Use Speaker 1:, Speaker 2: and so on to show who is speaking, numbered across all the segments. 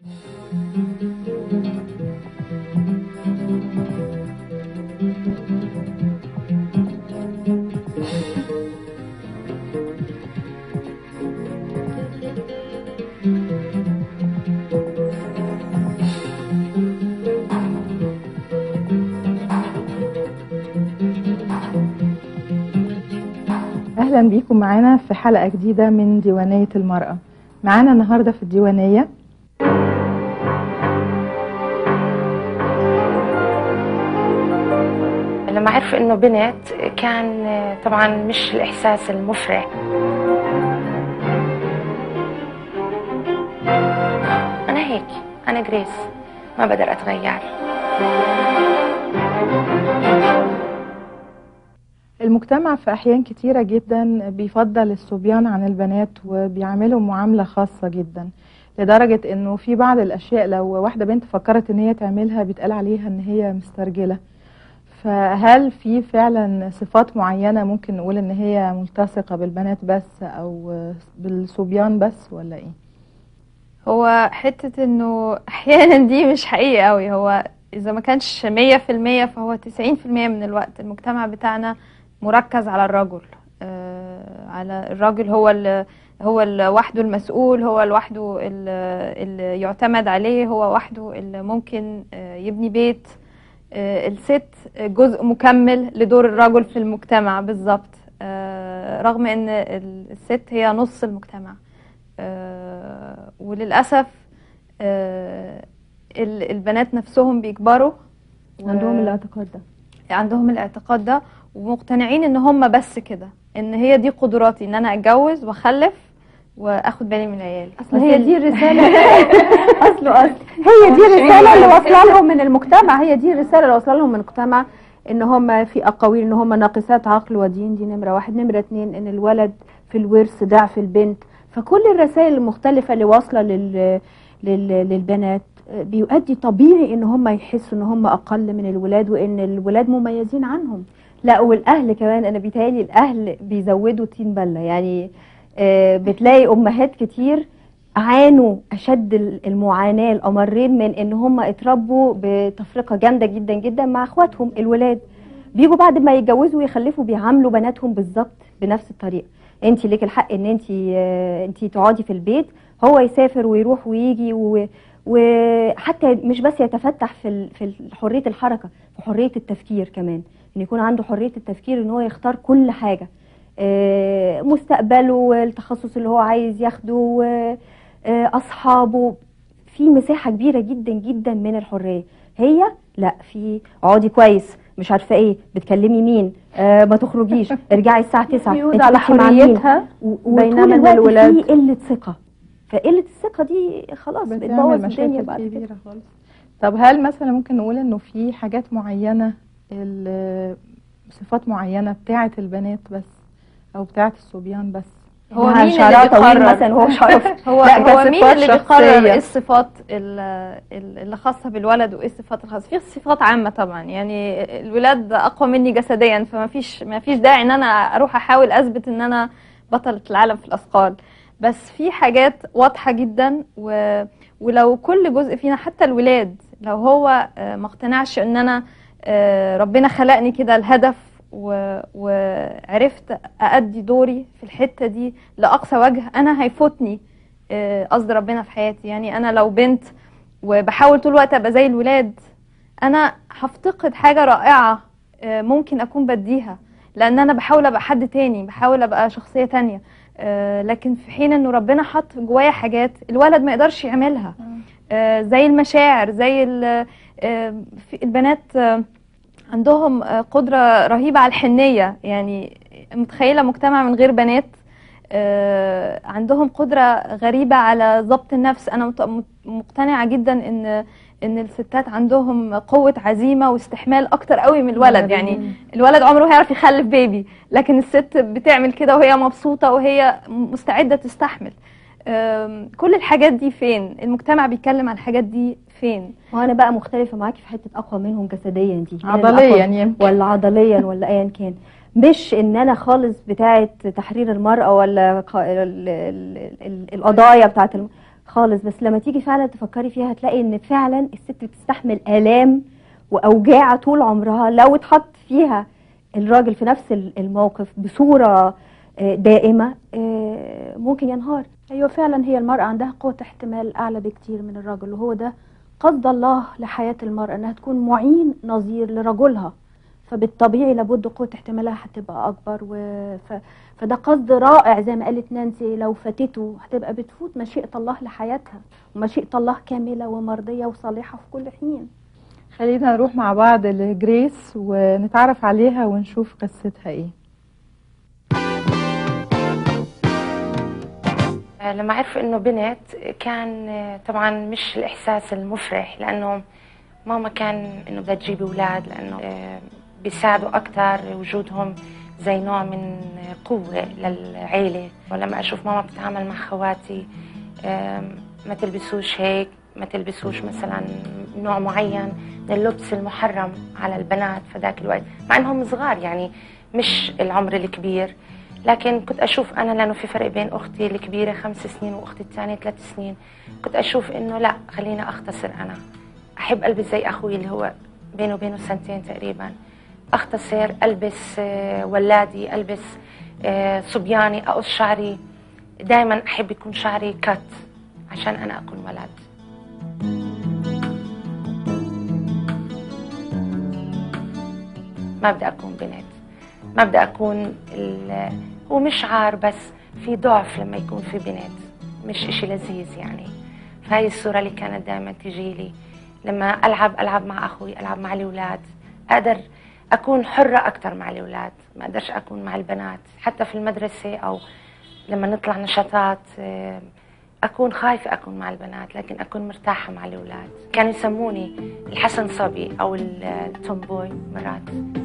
Speaker 1: اهلا بيكم معانا في حلقه جديده من ديوانيه المراه معانا النهارده في الديوانيه
Speaker 2: لما عرفوا انه بنت كان طبعا مش الاحساس المفرح انا هيك انا جريس ما بقدر اتغير
Speaker 1: المجتمع في احيان كتيره جدا بيفضل الصبيان عن البنات وبيعاملهم معامله خاصه جدا لدرجه انه في بعض الاشياء لو واحده بنت فكرت ان هي تعملها بيتقال عليها ان هي مسترجله فهل في فعلا صفات معينه ممكن نقول ان هي ملتصقه بالبنات بس او بالصبيان بس ولا ايه
Speaker 3: هو حتة انه احيانا دي مش حقيقي قوي هو اذا ما كانش مية في المية فهو تسعين في المية من الوقت المجتمع بتاعنا مركز على الرجل آه على الراجل هو ال هو لوحده المسؤول هو لوحده اللي يعتمد عليه هو وحده اللي ممكن آه يبني بيت آه الست جزء مكمل لدور الرجل في المجتمع بالظبط آه رغم ان الست هي نص المجتمع آه وللأسف آه البنات نفسهم بيكبروا
Speaker 4: عندهم الاعتقاد ده
Speaker 3: عندهم الاعتقاد ده ومقتنعين ان هم بس كده ان هي دي قدراتي ان انا اتجوز واخلف واخد بالي من عيالي
Speaker 4: اصل هي دي الرساله اصله اصل هي دي الرساله اللي واصله لهم من المجتمع هي دي الرساله اللي واصله لهم من المجتمع ان هم في اقاويل ان هم ناقصات عقل ودين دي نمره واحد نمره اتنين ان الولد في الورث ضعف البنت فكل الرسائل المختلفة اللي واصلة لل... لل... للبنات بيؤدي طبيعي ان هم يحسوا ان هم اقل من الولاد وان الولاد مميزين عنهم
Speaker 5: لا والاهل كمان انا بيتهيألي الاهل بيزودوا طين بله يعني آه بتلاقي امهات كتير عانوا اشد المعاناه الامرين من ان هم اتربوا بتفرقه جامده جدا جدا مع اخواتهم الولاد بيجوا بعد ما يتجوزوا ويخلفوا بيعاملوا بناتهم بالظبط بنفس الطريقه انت ليك الحق ان انت انت تقعدي في البيت هو يسافر ويروح ويجي و وحتى مش بس يتفتح في في حريه الحركه في حريه التفكير كمان ان يكون عنده حريه التفكير ان هو يختار كل حاجه مستقبله التخصص اللي هو عايز ياخده اصحابه في مساحه كبيره جدا جدا من الحريه هي لا في اقعدي كويس مش عارفه ايه بتكلمي مين آه ما تخرجيش ارجعي الساعه 9
Speaker 4: انت على حريتها
Speaker 5: بينما الولاد في قله ثقه فقله الثقه دي خلاص بتبوظ الدنيا بعد
Speaker 1: كبيره خالص طب هل مثلا ممكن نقول انه في حاجات معينه صفات معينه بتاعه البنات بس او بتاعه الصبيان بس
Speaker 3: هو مين اللي بيقرر مثلا هو شرف هو هو مين اللي بيقرر ايه الصفات اللي خاصه بالولد وايه الصفات الخاصه في صفات عامه طبعا يعني الولاد اقوى مني جسديا فما فيش ما فيش داعي ان انا اروح احاول اثبت ان انا بطله العالم في الاثقال بس في حاجات واضحه جدا و ولو كل جزء فينا حتى الولاد لو هو ما اقتنعش ان انا ربنا خلقني كده الهدف وعرفت أأدي دوري في الحتة دي لأقصى وجه أنا هيفوتني قصد ربنا في حياتي يعني أنا لو بنت وبحاول طول الوقت أبقى زي الولاد أنا هفتقد حاجة رائعة ممكن أكون بديها لأن أنا بحاول أبقى حد تاني بحاول أبقى شخصية تانية لكن في حين أنه ربنا حط جوايا حاجات الولد ما يقدرش يعملها زي المشاعر زي البنات عندهم قدرة رهيبة على الحنية يعني متخيلة مجتمع من غير بنات عندهم قدرة غريبة على ضبط النفس أنا مقتنعة جدا إن إن الستات عندهم قوة عزيمة واستحمال أكتر قوي من الولد يعني الولد عمره ما هيعرف يخلف بيبي لكن الست بتعمل كده وهي مبسوطة وهي مستعدة تستحمل كل الحاجات دي فين المجتمع بيتكلم عن الحاجات دي فين
Speaker 5: وانا بقى مختلفه معاكي في حته اقوى منهم جسديا دي
Speaker 1: عضليا يمكن
Speaker 5: ولا عضليا ولا ايا كان مش ان انا خالص بتاعه تحرير المراه ولا ال ال ال القضايا بتاعه الم... خالص بس لما تيجي فعلا تفكري فيها هتلاقي ان فعلا الست بتستحمل آلام وأوجاع طول عمرها لو اتحط فيها الراجل في نفس الموقف بصورة آه، دائمة آه، ممكن ينهار
Speaker 4: ايوه فعلا هي المرأة عندها قوة احتمال اعلى بكتير من الرجل وهو ده قصد الله لحياة المرأة انها تكون معين نظير لرجلها فبالطبيعي لابد قوة احتمالها هتبقى اكبر و... ف... فده قصد رائع زي ما قالت نانسي لو فاتته هتبقى بتفوت مشيئة الله لحياتها ومشيئة الله كاملة ومرضية وصالحة في كل حين
Speaker 1: خلينا نروح مع بعض لجريس ونتعرف عليها ونشوف قصتها ايه
Speaker 2: آه، لما عرفوا انه بنت كان آه، طبعا مش الاحساس المفرح لانه ماما كان انه بدها تجيب اولاد لانه آه، بيساعدوا اكثر وجودهم زي نوع من قوة للعيلة ولما أشوف ماما بتتعامل مع خواتي آم، ما تلبسوش هيك ما تلبسوش مثلا نوع معين من اللبس المحرم على البنات في ذاك الوقت مع انهم صغار يعني مش العمر الكبير لكن كنت اشوف انا لانه في فرق بين اختي الكبيره خمس سنين واختي الثانيه ثلاث سنين كنت اشوف انه لا خليني اختصر انا احب البس زي اخوي اللي هو بينه وبينه سنتين تقريبا اختصر البس آه، ولادي البس آه، صبياني اقص شعري دائما احب يكون شعري كات عشان انا اكون ولد ما بدي اكون بنت ما بدي اكون ال- هو مش عار بس في ضعف لما يكون في بنت مش اشي لذيذ يعني فهي الصورة اللي كانت دائما تجي لي لما العب العب مع اخوي العب مع الاولاد اقدر اكون حرة اكثر مع الاولاد ما اقدرش اكون مع البنات حتى في المدرسة او لما نطلع نشاطات آه، اكون خايفة اكون مع البنات لكن اكون مرتاحة مع الاولاد كانوا يسموني الحسن صبي او التومبوي مرات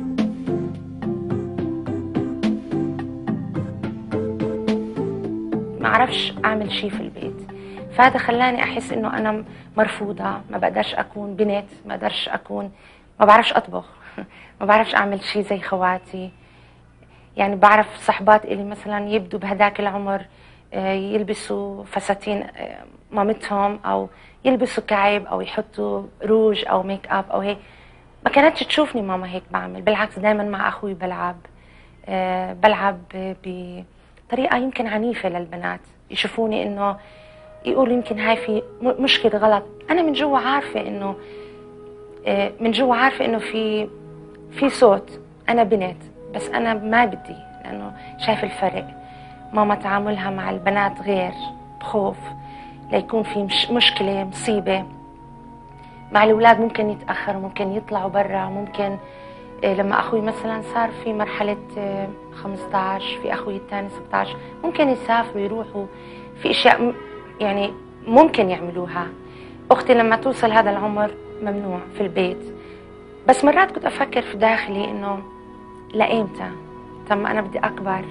Speaker 2: ما اعرفش اعمل شيء في البيت فهذا خلاني احس انه انا مرفوضه ما بقدرش اكون بنت ما بقدرش اكون ما بعرفش اطبخ ما بعرفش اعمل شيء زي خواتي يعني بعرف صحبات اللي مثلا يبدوا بهداك العمر آه، يلبسوا فساتين آه، مامتهم او يلبسوا كعب او يحطوا روج او ميك اب او هيك ما كانتش تشوفني ماما هيك بعمل بالعكس دائما مع اخوي بلعب آه، بلعب بطريقه يمكن عنيفه للبنات يشوفوني انه يقولوا يمكن هاي في م- مشكله غلط انا من جوا عارفه انه آه، من جوا عارفه انه في في صوت انا بنت بس انا ما بدي لانه شايف الفرق ماما تعاملها مع البنات غير بخوف ليكون في مش مشكله مصيبه مع الاولاد ممكن يتاخروا ممكن يطلعوا برا ممكن إيه، لما اخوي مثلا صار في مرحله إيه، 15 في اخوي الثاني 16 ممكن يسافروا يروحوا في اشياء م- يعني ممكن يعملوها اختي لما توصل هذا العمر ممنوع في البيت بس مرات كنت افكر في داخلي انه لايمتى طب ما انا بدي اكبر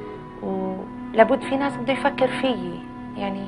Speaker 2: ولابد في ناس بده يفكر فيي يعني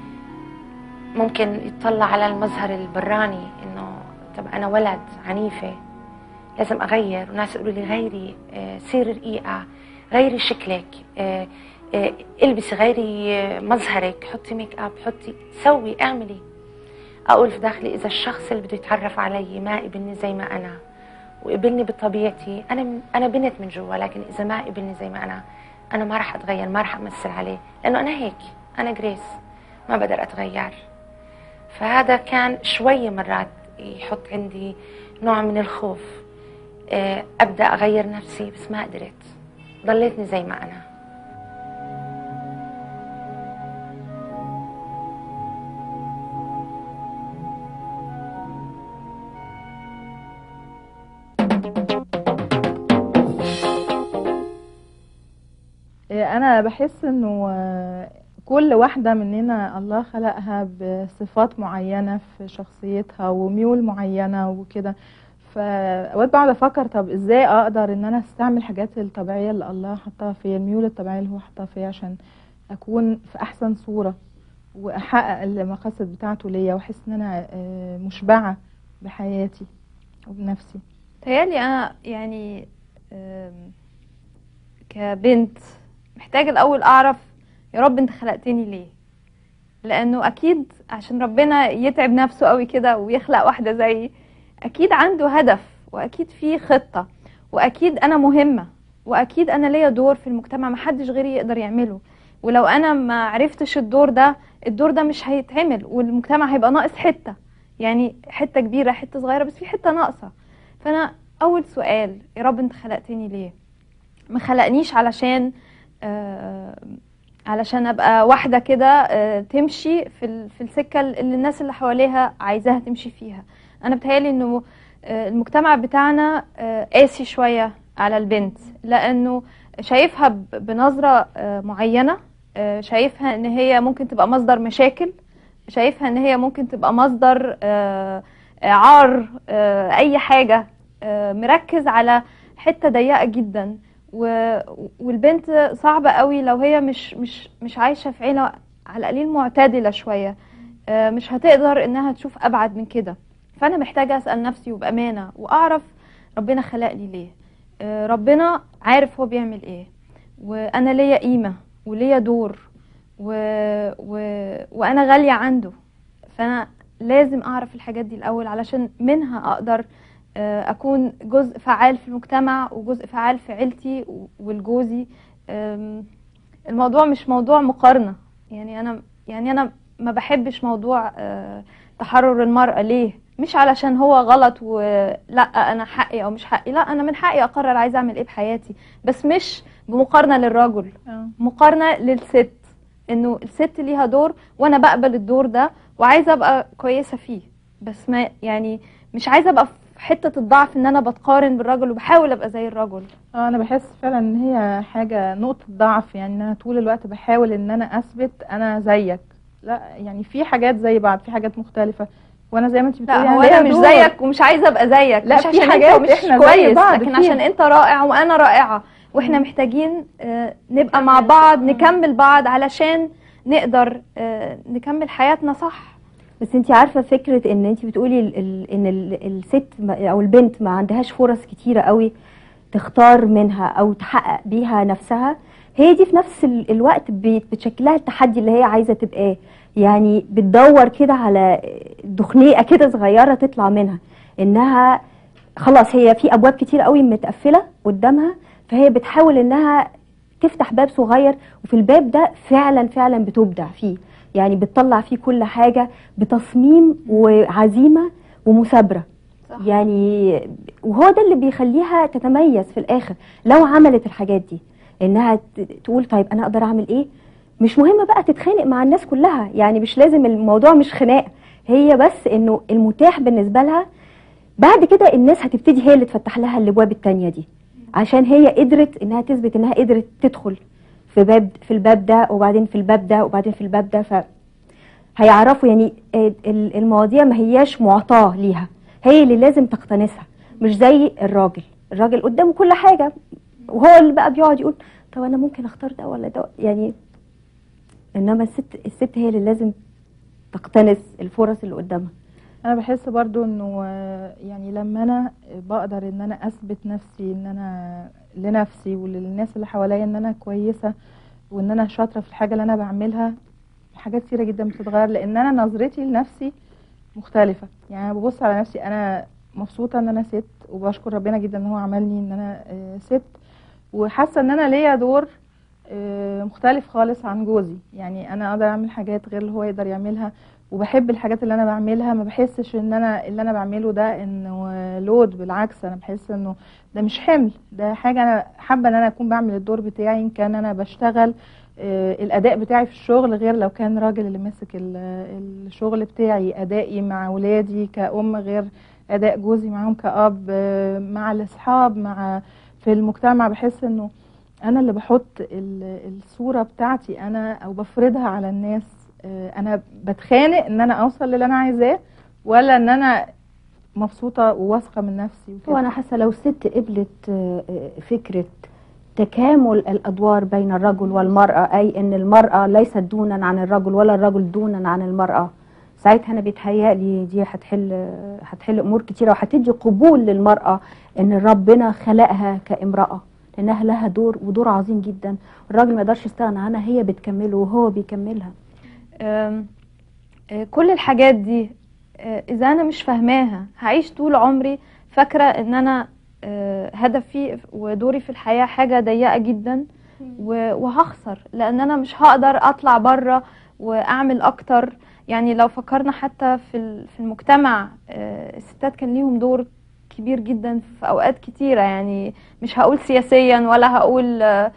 Speaker 2: ممكن يطلع على المظهر البراني انه طب انا ولد عنيفه لازم اغير وناس يقولوا لي غيري آه، سيري رقيقه غيري شكلك آه، آه، البسي غيري آه، مظهرك حطي ميك اب حطي سوي اعملي اقول في داخلي اذا الشخص اللي بده يتعرف علي ما قبلني زي ما انا وقبلني بطبيعتي انا انا بنت من جوا لكن اذا ما قبلني زي ما انا انا ما راح اتغير ما راح امثل عليه لانه انا هيك انا جريس ما بقدر اتغير فهذا كان شوي مرات يحط عندي نوع من الخوف آه، ابدا اغير نفسي بس ما قدرت ضليتني زي ما انا
Speaker 1: إيه، انا بحس انه آه، كل واحدة مننا الله خلقها بصفات معينة في شخصيتها وميول معينة وكده فاوقات بقعد افكر طب ازاي اقدر ان انا استعمل الحاجات الطبيعية اللي الله حطها فيا الميول الطبيعية اللي هو حطها فيا عشان اكون في احسن صورة واحقق المقاصد بتاعته ليا واحس ان انا آه، مشبعة بحياتي وبنفسي
Speaker 3: تهيألي أنا يعني آم، كبنت محتاجة الأول أعرف يا رب أنت خلقتني ليه لانه اكيد عشان ربنا يتعب نفسه قوي كده ويخلق واحده زيي اكيد عنده هدف واكيد في خطه واكيد انا مهمه واكيد انا ليا دور في المجتمع محدش غيري يقدر يعمله ولو انا ما عرفتش الدور ده الدور ده مش هيتعمل والمجتمع هيبقى ناقص حته يعني حته كبيره حته صغيره بس في حته ناقصه فانا اول سؤال يا رب انت خلقتني ليه ما خلقنيش علشان آه علشان ابقى واحده كده آه تمشي في ال- في السكه اللي الناس اللي حواليها عايزاها تمشي فيها انا بتهيالي انه آه المجتمع بتاعنا آه قاسي شويه على البنت لانه شايفها ب- بنظره آه معينه آه شايفها ان هي ممكن تبقى مصدر مشاكل شايفها ان هي ممكن تبقى مصدر آه آه، عار آه اي حاجه آه مركز على حته ضيقه جدا و... والبنت صعبة قوي لو هي مش مش مش عايشة في عيلة على القليل معتدلة شوية آه، مش هتقدر انها تشوف ابعد من كده فانا محتاجة اسأل نفسي وبأمانة واعرف ربنا خلق لي ليه آه، ربنا عارف هو بيعمل ايه وانا ليا قيمة وليا دور و... و... وانا غالية عنده فانا لازم اعرف الحاجات دي الاول علشان منها اقدر آه، اكون جزء فعال في المجتمع وجزء فعال في عيلتي و- والجوزي آم، الموضوع مش موضوع مقارنة يعني انا يعني انا ما بحبش موضوع آه، تحرر المرأة ليه مش علشان هو غلط ولا انا حقي او مش حقي لا انا من حقي اقرر عايزه اعمل ايه بحياتي بس مش بمقارنة للرجل
Speaker 1: آه.
Speaker 3: مقارنة للست انه الست ليها دور وانا بقبل الدور ده وعايزه ابقى كويسه فيه بس ما يعني مش عايزه ابقى في حته الضعف ان انا بتقارن بالراجل وبحاول ابقى زي الرجل
Speaker 1: اه انا بحس فعلا ان هي حاجه نقطه ضعف يعني ان انا طول الوقت بحاول ان انا اثبت انا زيك لا يعني في حاجات زي بعض في حاجات مختلفه وانا زي ما انت بتقولي
Speaker 3: لا هو
Speaker 1: ليا
Speaker 3: انا مش
Speaker 1: دور.
Speaker 3: زيك ومش عايزه ابقى زيك
Speaker 1: لا،
Speaker 3: مش
Speaker 1: في
Speaker 3: عشان
Speaker 1: حاجات
Speaker 3: انت مش
Speaker 1: إحنا زي
Speaker 3: كويس
Speaker 1: بعض
Speaker 3: لكن
Speaker 1: فيها.
Speaker 3: عشان انت رائع وانا رائعه واحنا محتاجين آه، نبقى مع بعض نكمل بعض علشان نقدر آه، نكمل حياتنا صح
Speaker 5: بس انت عارفه فكره ان انت بتقولي ال ال ان ال الست ما- او البنت ما عندهاش فرص كتيره قوي تختار منها او تحقق بيها نفسها هي دي في نفس ال- الوقت بت- بتشكلها التحدي اللي هي عايزه تبقاه يعني بتدور كده على دخنيقه كده صغيره تطلع منها انها خلاص هي في ابواب كتير قوي متقفله قدامها فهي بتحاول انها تفتح باب صغير وفي الباب ده فعلا فعلا بتبدع فيه يعني بتطلع فيه كل حاجه بتصميم وعزيمه ومثابره
Speaker 3: صح.
Speaker 5: يعني وهو ده اللي بيخليها تتميز في الاخر لو عملت الحاجات دي انها ت- تقول طيب انا اقدر اعمل ايه مش مهم بقى تتخانق مع الناس كلها يعني مش لازم الموضوع مش خناق هي بس انه المتاح بالنسبه لها بعد كده الناس هتبتدي هي اللي تفتح لها الابواب التانية دي عشان هي قدرت انها تثبت انها قدرت تدخل في باب في الباب ده وبعدين في الباب ده وبعدين في الباب ده ف هيعرفوا يعني ال- المواضيع ما هياش معطاه ليها هي اللي لازم تقتنصها مش زي الراجل الراجل قدامه كل حاجه وهو اللي بقى بيقعد يقول طب انا ممكن اختار ده ولا ده يعني انما الست الست هي اللي لازم تقتنص الفرص اللي قدامها
Speaker 1: انا بحس برضو انه آه، يعني لما انا بقدر ان انا اثبت نفسي ان انا لنفسي وللناس اللي حواليا ان انا كويسه وان انا شاطره في الحاجه اللي انا بعملها حاجات كتيره جدا بتتغير لان انا نظرتي لنفسي مختلفه يعني انا ببص على نفسي انا مبسوطه ان انا ست وبشكر ربنا جدا ان هو عملني ان انا آه، ست وحاسه ان انا ليا دور آه، مختلف خالص عن جوزي يعني انا اقدر اعمل حاجات غير اللي هو يقدر يعملها وبحب الحاجات اللي انا بعملها ما بحسش ان انا اللي انا بعمله ده انه لود بالعكس انا بحس انه ده مش حمل ده حاجه انا حابه ان انا اكون بعمل الدور بتاعي ان كان انا بشتغل آه، الاداء بتاعي في الشغل غير لو كان راجل اللي ماسك ال- الشغل بتاعي ادائي مع ولادي كأم غير اداء جوزي معاهم كأب آه، مع الاصحاب مع في المجتمع بحس انه انا اللي بحط ال- الصوره بتاعتي انا او بفرضها على الناس آه، انا بتخانق ان انا اوصل للي انا عايزاه ولا ان انا مبسوطه وواثقه من نفسي وكده
Speaker 4: هو انا حاسه لو الست قبلت آه، آه، فكره تكامل الادوار بين الرجل والمراه اي ان المراه ليست دونا عن الرجل ولا الرجل دونا عن المراه ساعتها انا بيتهيألي دي هتحل هتحل امور كتيره وهتدي قبول للمراه ان ربنا خلقها كامراه لانها لها دور ودور عظيم جدا الراجل ما يقدرش يستغنى عنها هي بتكمله وهو بيكملها
Speaker 3: آم، آه، كل الحاجات دي آه، اذا انا مش فاهماها هعيش طول عمري فاكره ان انا آه، هدفي ودوري في الحياه حاجه ضيقه جدا و- وهخسر لان انا مش هقدر اطلع بره واعمل اكتر يعني لو فكرنا حتى في ال- في المجتمع آه، الستات كان ليهم دور كبير جدا في اوقات كتيره يعني مش هقول سياسيا ولا هقول آه،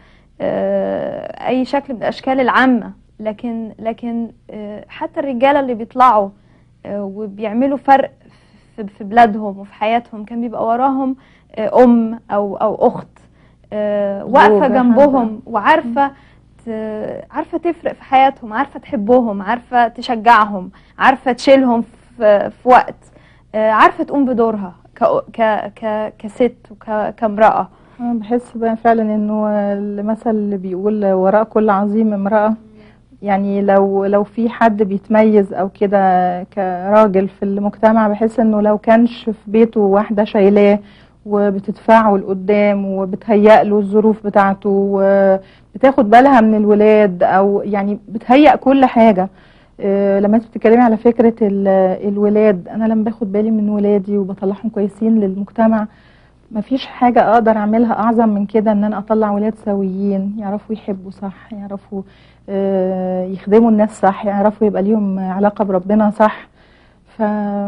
Speaker 3: آه، اي شكل من الاشكال العامه لكن لكن آه، حتى الرجاله اللي بيطلعوا آه، وبيعملوا فرق في في بلادهم وفي حياتهم كان بيبقى وراهم آه، ام او او اخت آه، واقفه
Speaker 1: زوجة
Speaker 3: جنبهم وعارفه ت- عارفه تفرق في حياتهم عارفه تحبهم عارفه تشجعهم عارفه تشيلهم في في وقت آه، عارفه تقوم بدورها ك- ك- ك- كست وكامراه
Speaker 1: أنا بحس بقى فعلا انه المثل اللي بيقول وراء كل عظيم امرأة يعني لو لو في حد بيتميز او كده كراجل في المجتمع بحس انه لو كانش في بيته واحدة شايلاه وبتدفعه لقدام وبتهيأ له الظروف بتاعته وبتاخد بالها من الولاد او يعني بتهيأ كل حاجة آه، لما انت بتتكلمي على فكرة ال- الولاد انا لما باخد بالي من ولادي وبطلعهم كويسين للمجتمع مفيش حاجة أقدر أعملها أعظم من كده إن أنا أطلع ولاد سويين يعرفوا يحبوا صح يعرفوا آه، يخدموا الناس صح يعرفوا يبقى ليهم علاقة بربنا صح ف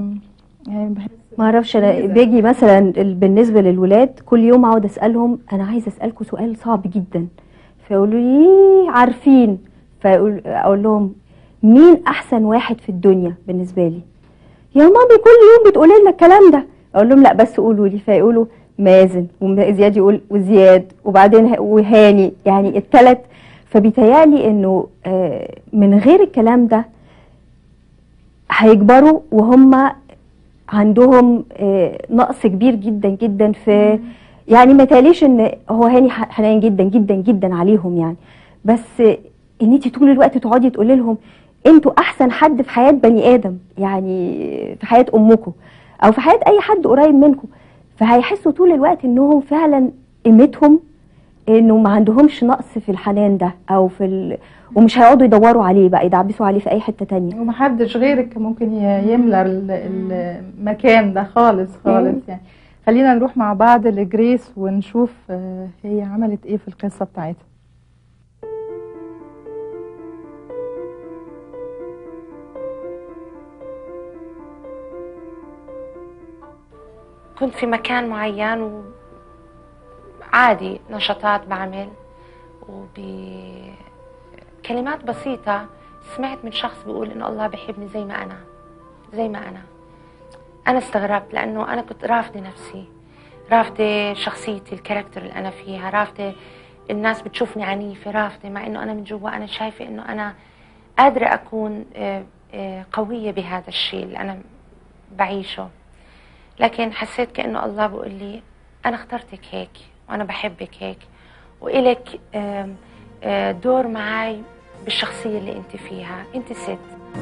Speaker 1: يعني بحس
Speaker 5: ما اعرفش انا باجي مثلا ال- بالنسبه للولاد كل يوم اقعد اسالهم انا عايزه اسالكم سؤال صعب جدا فيقولوا لي عارفين فاقول اقول لهم مين احسن واحد في الدنيا بالنسبه لي يا مامي كل يوم بتقولي لنا الكلام ده اقول لهم لا بس قولوا لي فيقولوا مازن وزياد يقول وزياد وبعدين ه- وهاني يعني الثلاث فبيتهيألي انه آه، من غير الكلام ده هيكبروا وهم عندهم آه، نقص كبير جدا جدا في يعني ما تقاليش ان هو هاني ح- حنين جدا جدا جدا عليهم يعني بس آه، ان انت طول الوقت تقعدي تقولي لهم انتوا احسن حد في حياه بني ادم يعني في حياه امكم او في حياه اي حد قريب منكم فهيحسوا طول الوقت انهم فعلا قيمتهم انه ما عندهمش نقص في الحنان ده او في ال... ومش هيقعدوا يدوروا عليه بقى يدعبسوا عليه في اي حته تانية
Speaker 1: ومحدش غيرك ممكن ي- يملى ال- المكان ده خالص خالص يعني خلينا نروح مع بعض لجريس ونشوف آه، هي عملت ايه في القصة بتاعتها
Speaker 2: كنت في مكان معين وعادي نشاطات بعمل وبكلمات بسيطة سمعت من شخص بيقول إنه الله بيحبني زي ما أنا زي ما أنا أنا استغربت لأنه أنا كنت رافضة نفسي رافضة شخصيتي الكاركتر اللي أنا فيها رافضة الناس بتشوفني عنيفة رافضة مع إنه أنا من جوا أنا شايفة إنه أنا قادرة أكون آه، آه، قوية بهذا الشيء اللي أنا بعيشه لكن حسيت كأنه الله بيقول لي أنا اخترتك هيك وأنا بحبك هيك وإلك آم، آه، دور معي بالشخصية اللي أنت فيها أنت ست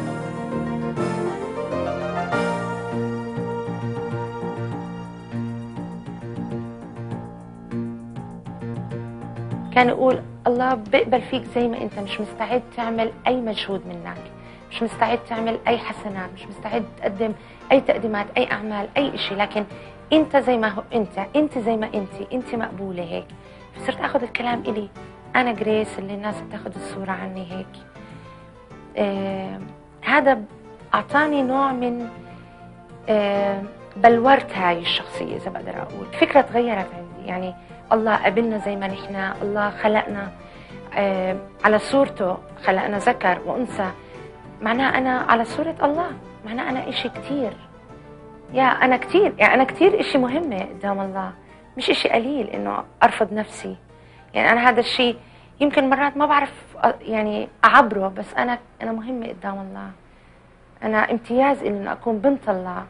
Speaker 2: كان يقول الله بقبل فيك زي ما انت مش مستعد تعمل اي مجهود منك مش مستعد تعمل اي حسنات مش مستعد تقدم اي تقديمات اي اعمال اي شيء لكن انت زي ما هو انت انت زي ما انت انت مقبوله هيك فصرت اخذ الكلام الي انا جريس اللي الناس بتاخذ الصوره عني هيك آه هذا اعطاني نوع من آه بلورت هاي الشخصيه اذا بقدر اقول فكره تغيرت عندي يعني الله قبلنا زي ما نحن الله خلقنا آه على صورته خلقنا ذكر وانثى معناها انا على صوره الله معناها انا اشي كتير يا انا كتير يعني انا كتير اشي مهمه قدام الله مش اشي قليل انه ارفض نفسي يعني انا هذا الشيء يمكن مرات ما بعرف أ- يعني اعبره بس انا انا مهمه قدام الله انا امتياز إلي انه اكون بنت الله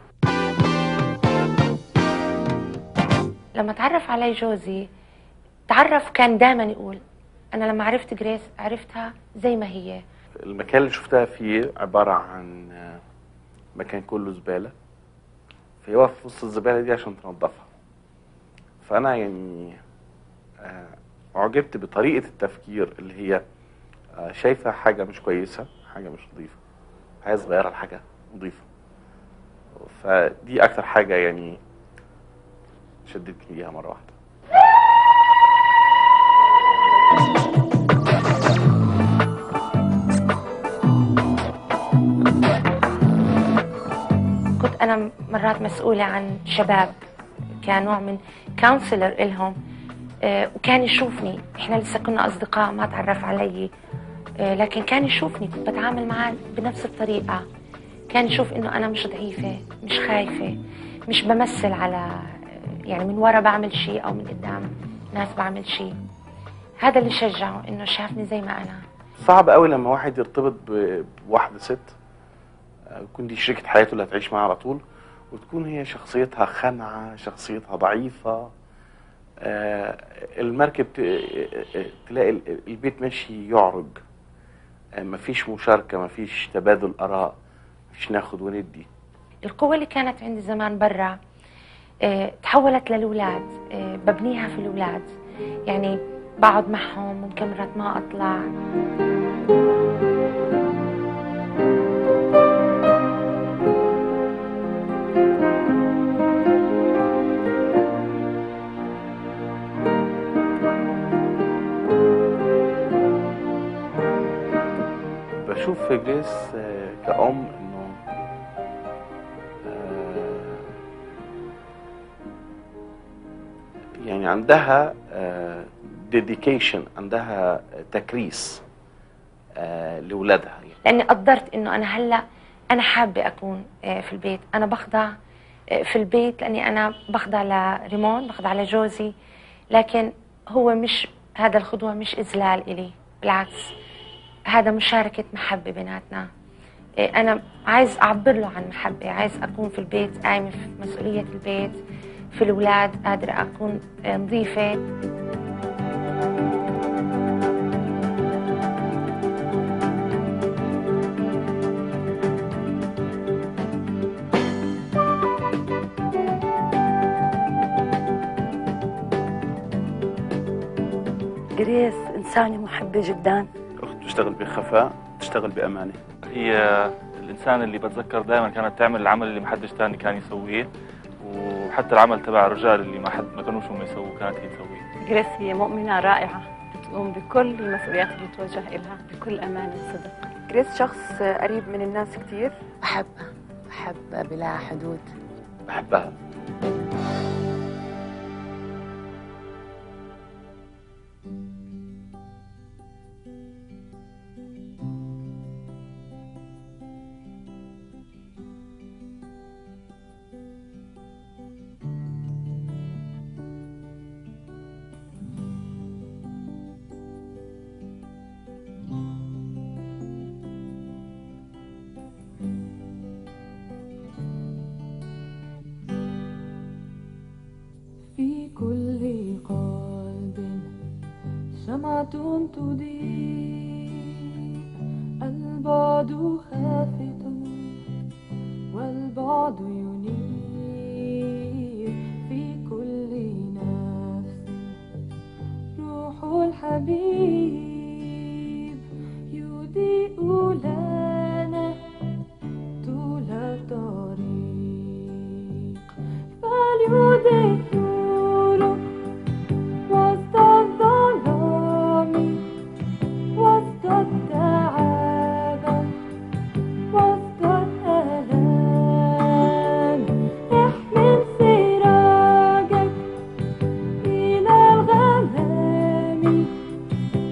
Speaker 2: لما تعرف علي جوزي تعرف كان دائما يقول انا لما عرفت جريس عرفتها زي ما هي
Speaker 6: المكان اللي شفتها فيه عبارة عن آه، مكان كله زبالة فهي واقفة في وسط الزبالة دي عشان تنظفها فأنا يعني آه، أعجبت بطريقة التفكير اللي هي آه، شايفة حاجة مش كويسة حاجه مش نظيفه عايز اغيرها لحاجه نظيفه فدي اكتر حاجه يعني شدتني ليها مره واحده
Speaker 2: كنت انا مرات مسؤوله عن شباب كنوع من كونسلر إلهم آه، وكان يشوفني احنا لسه كنا اصدقاء ما تعرف علي آه، لكن كان يشوفني كنت بتعامل معاه بنفس الطريقه كان يشوف انه انا مش ضعيفه مش خايفه مش بمثل على يعني من ورا بعمل شيء او من قدام ناس بعمل شيء هذا اللي شجعه انه شافني زي ما انا
Speaker 6: صعب قوي لما واحد يرتبط ب- بواحده ست آه، تكون دي شريكة حياته اللي هتعيش معاه على طول وتكون هي شخصيتها خانعة شخصيتها ضعيفة آه، المركب ت- آه، آه، تلاقي ال- البيت ماشي يعرج آه، مفيش مشاركة مفيش تبادل آراء مفيش ناخد وندي
Speaker 2: القوة اللي كانت عندي زمان برا آه، تحولت للولاد آه، ببنيها في الولاد يعني بقعد معهم ممكن مرات ما اطلع
Speaker 6: بشوف في جريس آه، كأم انه آه، يعني عندها ديديكيشن عندها تكريس آه، لولادها يعني
Speaker 2: لاني قدرت انه انا هلا انا حابه اكون آه، في البيت انا بخضع آه، في البيت لاني انا بخضع لريمون بخضع لجوزي لكن هو مش هذا الخضوع مش اذلال الي بالعكس هذا مشاركه محبه بيناتنا آه، انا عايز اعبر له عن محبه عايز اكون في البيت قايمه في مسؤوليه البيت في الاولاد قادره اكون آه، نظيفه
Speaker 7: جريس إنسانة محبة جدا
Speaker 8: أخت بتشتغل بخفاء بتشتغل بأمانة
Speaker 9: هي الانسان اللي بتذكر دائما كانت تعمل العمل اللي ما حدش تاني كان يسويه وحتى العمل تبع الرجال اللي ما حد ما كانوش هم يسووه كانت هي تسويه
Speaker 7: جريس هي مؤمنة رائعة بتقوم بكل المسؤوليات اللي توجه إلها بكل أمانة وصدق
Speaker 10: جريس شخص قريب من الناس كتير
Speaker 2: بحبها بحبها بلا حدود
Speaker 6: بحبها
Speaker 11: في كل قلب شمعة تضيء البعد خافت والبعد ينير في كل نفس روح الحبيب يضيء لنا طول الطريق فليضيء نوره وسط الظلام وسط التعب وسط الآلام احمل سراجك إلى الغمام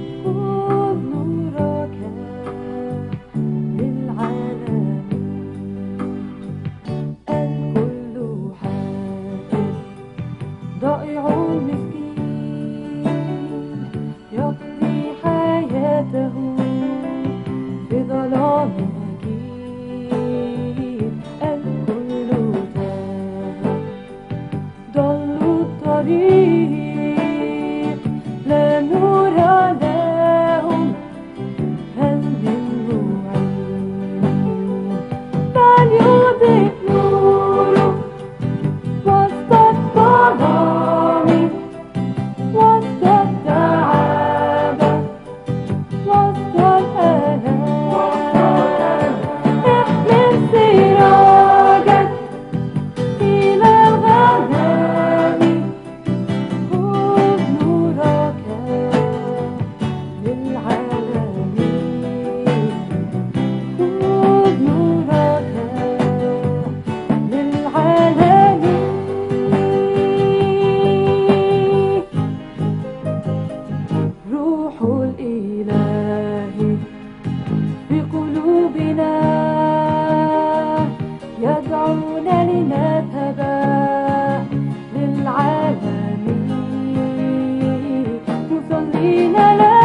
Speaker 11: دعونا لنذهب للعالم مصلين لك